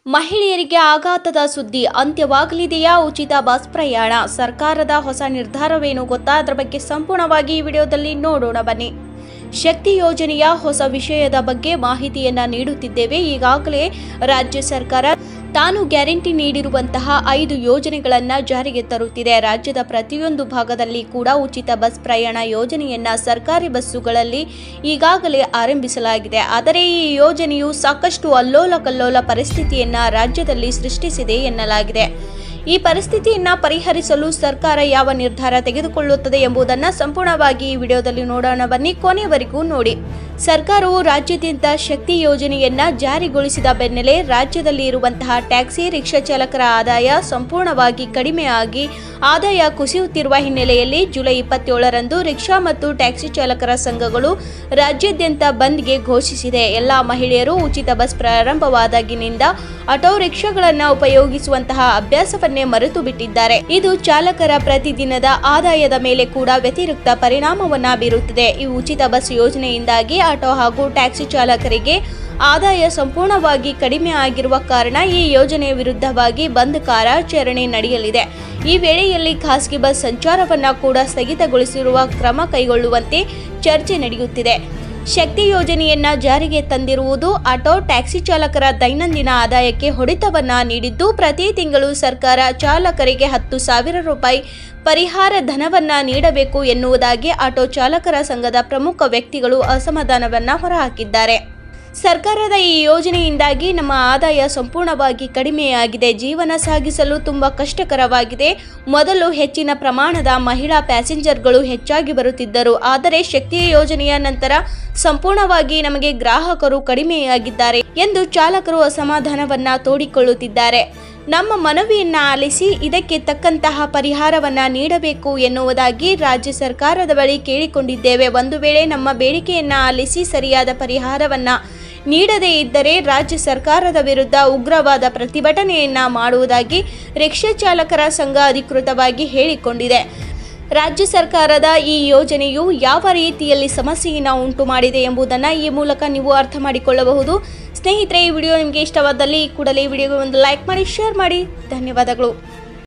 ಮಹಿಳೆಯರಿಗೆ ಆಘಾತದ ಸುದ್ದಿ ಅಂತ್ಯವಾಗಲಿದೆಯಾ ಉಚಿತ ಬಸ್ ಪ್ರಯಾಣ ಸರ್ಕಾರದ ಹೊಸ ನಿರ್ಧಾರವೇನು ಗೊತ್ತಾ ಅದರ ಬಗ್ಗೆ ಸಂಪೂರ್ಣವಾಗಿ ಈ ವಿಡಿಯೋದಲ್ಲಿ ನೋಡೋಣ ಬನ್ನಿ ಶಕ್ತಿ ಯೋಜನೆಯ ಹೊಸ ವಿಷಯದ ಬಗ್ಗೆ ಮಾಹಿತಿಯನ್ನ ನೀಡುತ್ತಿದ್ದೇವೆ ಈಗಾಗಲೇ ರಾಜ್ಯ ಸರ್ಕಾರ ತಾನು ಗ್ಯಾರಂಟಿ ನೀಡಿರುವಂತಹ ಐದು ಯೋಜನೆಗಳನ್ನ ಜಾರಿಗೆ ತರುತ್ತಿದೆ ರಾಜ್ಯದ ಪ್ರತಿಯೊಂದು ಭಾಗದಲ್ಲಿ ಕೂಡ ಉಚಿತ ಬಸ್ ಪ್ರಯಾಣ ಯೋಜನೆಯನ್ನ ಸರ್ಕಾರಿ ಬಸ್ಸುಗಳಲ್ಲಿ ಈಗಾಗಲೇ ಆರಂಭಿಸಲಾಗಿದೆ ಆದರೆ ಈ ಯೋಜನೆಯು ಸಾಕಷ್ಟು ಅಲ್ಲೋಲ ಕಲ್ಲೋಲ ಪರಿಸ್ಥಿತಿಯನ್ನ ರಾಜ್ಯದಲ್ಲಿ ಸೃಷ್ಟಿಸಿದೆ ಎನ್ನಲಾಗಿದೆ ಈ ಪರಿಸ್ಥಿತಿಯನ್ನ ಪರಿಹರಿಸಲು ಸರ್ಕಾರ ಯಾವ ನಿರ್ಧಾರ ತೆಗೆದುಕೊಳ್ಳುತ್ತದೆ ಎಂಬುದನ್ನು ಸಂಪೂರ್ಣವಾಗಿ ಈ ವಿಡಿಯೋದಲ್ಲಿ ನೋಡೋಣ ಬನ್ನಿ ಕೊನೆಯವರೆಗೂ ನೋಡಿ ಸರ್ಕಾರವು ರಾಜ್ಯಾದ್ಯಂತ ಶಕ್ತಿ ಯೋಜನೆಯನ್ನ ಜಾರಿಗೊಳಿಸಿದ ಬೆನ್ನಲ್ಲೇ ರಾಜ್ಯದಲ್ಲಿ ಇರುವಂತಹ ಟ್ಯಾಕ್ಸಿ ರಿಕ್ಷಾ ಚಾಲಕರ ಆದಾಯ ಸಂಪೂರ್ಣವಾಗಿ ಕಡಿಮೆಯಾಗಿ ಆದಾಯ ಕುಸಿಯುತ್ತಿರುವ ಹಿನ್ನೆಲೆಯಲ್ಲಿ ಜುಲೈ ಇಪ್ಪತ್ತೇಳರಂದು ರಿಕ್ಷಾ ಮತ್ತು ಟ್ಯಾಕ್ಸಿ ಚಾಲಕರ ಸಂಘಗಳು ರಾಜ್ಯಾದ್ಯಂತ ಬಂದ್ಗೆ ಘೋಷಿಸಿದೆ ಎಲ್ಲಾ ಮಹಿಳೆಯರು ಉಚಿತ ಬಸ್ ಪ್ರಾರಂಭವಾದಾಗಿನಿಂದ ಆಟೋ ರಿಕ್ಷಾಗಳನ್ನು ಉಪಯೋಗಿಸುವಂತಹ ಅಭ್ಯಾಸವನ್ನೇ ಮರೆತು ಬಿಟ್ಟಿದ್ದಾರೆ ಇದು ಚಾಲಕರ ಪ್ರತಿದಿನದ ಆದಾಯದ ಮೇಲೆ ಕೂಡ ವ್ಯತಿರಿಕ್ತ ಪರಿಣಾಮವನ್ನ ಬೀರುತ್ತದೆ ಈ ಉಚಿತ ಬಸ್ ಯೋಜನೆಯಿಂದಾಗಿ ಆಟೋ ಹಾಗೂ ಟ್ಯಾಕ್ಸಿ ಚಾಲಕರಿಗೆ ಆದಾಯ ಸಂಪೂರ್ಣವಾಗಿ ಕಡಿಮೆ ಆಗಿರುವ ಕಾರಣ ಈ ಯೋಜನೆಯ ವಿರುದ್ಧವಾಗಿ ಬಂದ್ ಕಾರ್ಯಾಚರಣೆ ನಡೆಯಲಿದೆ ಈ ವೇಳೆಯಲ್ಲಿ ಖಾಸಗಿ ಬಸ್ ಸಂಚಾರವನ್ನ ಕೂಡ ಸ್ಥಗಿತಗೊಳಿಸಿರುವ ಕ್ರಮ ಕೈಗೊಳ್ಳುವಂತೆ ಚರ್ಚೆ ನಡೆಯುತ್ತಿದೆ ಶಕ್ತಿ ಯೋಜನೆಯನ್ನ ಜಾರಿಗೆ ತಂದಿರುವುದು ಆಟೋ ಟ್ಯಾಕ್ಸಿ ಚಾಲಕರ ದೈನಂದಿನ ಆದಾಯಕ್ಕೆ ಹೊಡೆತವನ್ನ ನೀಡಿದ್ದು ಪ್ರತಿ ತಿಂಗಳು ಸರ್ಕಾರ ಚಾಲಕರಿಗೆ ಹತ್ತು ಸಾವಿರ ರೂಪಾಯಿ ಪರಿಹಾರ ಧನವನ್ನ ನೀಡಬೇಕು ಎನ್ನುವುದಾಗಿ ಆಟೋ ಚಾಲಕರ ಸಂಘದ ಪ್ರಮುಖ ವ್ಯಕ್ತಿಗಳು ಅಸಮಾಧಾನವನ್ನ ಹೊರಹಾಕಿದ್ದಾರೆ ಸರ್ಕಾರದ ಈ ಯೋಜನೆಯಿಂದಾಗಿ ನಮ್ಮ ಆದಾಯ ಸಂಪೂರ್ಣವಾಗಿ ಕಡಿಮೆಯಾಗಿದೆ ಜೀವನ ಸಾಗಿಸಲು ತುಂಬ ಕಷ್ಟಕರವಾಗಿದೆ ಮೊದಲು ಹೆಚ್ಚಿನ ಪ್ರಮಾಣದ ಮಹಿಳಾ ಪ್ಯಾಸೆಂಜರ್ಗಳು ಹೆಚ್ಚಾಗಿ ಬರುತ್ತಿದ್ದರು ಆದರೆ ಶಕ್ತಿ ಯೋಜನೆಯ ನಂತರ ಸಂಪೂರ್ಣವಾಗಿ ನಮಗೆ ಗ್ರಾಹಕರು ಕಡಿಮೆಯಾಗಿದ್ದಾರೆ ಎಂದು ಚಾಲಕರು ಅಸಮಾಧಾನವನ್ನ ತೋಡಿಕೊಳ್ಳುತ್ತಿದ್ದಾರೆ ನಮ್ಮ ಮನವಿಯನ್ನ ಆಲಿಸಿ ಇದಕ್ಕೆ ತಕ್ಕಂತಹ ಪರಿಹಾರವನ್ನ ನೀಡಬೇಕು ಎನ್ನುವುದಾಗಿ ರಾಜ್ಯ ಸರ್ಕಾರದ ಬಳಿ ಕೇಳಿಕೊಂಡಿದ್ದೇವೆ ಒಂದು ವೇಳೆ ನಮ್ಮ ಬೇಡಿಕೆಯನ್ನ ಆಲಿಸಿ ಸರಿಯಾದ ಪರಿಹಾರವನ್ನ ನೀಡದೇ ಇದ್ದರೆ ರಾಜ್ಯ ಸರ್ಕಾರದ ವಿರುದ್ಧ ಉಗ್ರವಾದ ಪ್ರತಿಭಟನೆಯನ್ನ ಮಾಡುವುದಾಗಿ ರಿಕ್ಷಾ ಚಾಲಕರ ಸಂಘ ಅಧಿಕೃತವಾಗಿ ಹೇಳಿಕೊಂಡಿದೆ ರಾಜ್ಯ ಸರ್ಕಾರದ ಈ ಯೋಜನೆಯು ಯಾವ ರೀತಿಯಲ್ಲಿ ಸಮಸ್ಯೆಯನ್ನು ಉಂಟು ಮಾಡಿದೆ ಎಂಬುದನ್ನು ಈ ಮೂಲಕ ನೀವು ಅರ್ಥ ಮಾಡಿಕೊಳ್ಳಬಹುದು ಸ್ನೇಹಿತರೆ ಈ ವಿಡಿಯೋ ನಿಮಗೆ ಇಷ್ಟವಾದಲ್ಲಿ ಕೂಡಲೇ ಈ ವಿಡಿಯೋಗೆ ಒಂದು ಲೈಕ್ ಮಾಡಿ ಶೇರ್ ಮಾಡಿ ಧನ್ಯವಾದಗಳು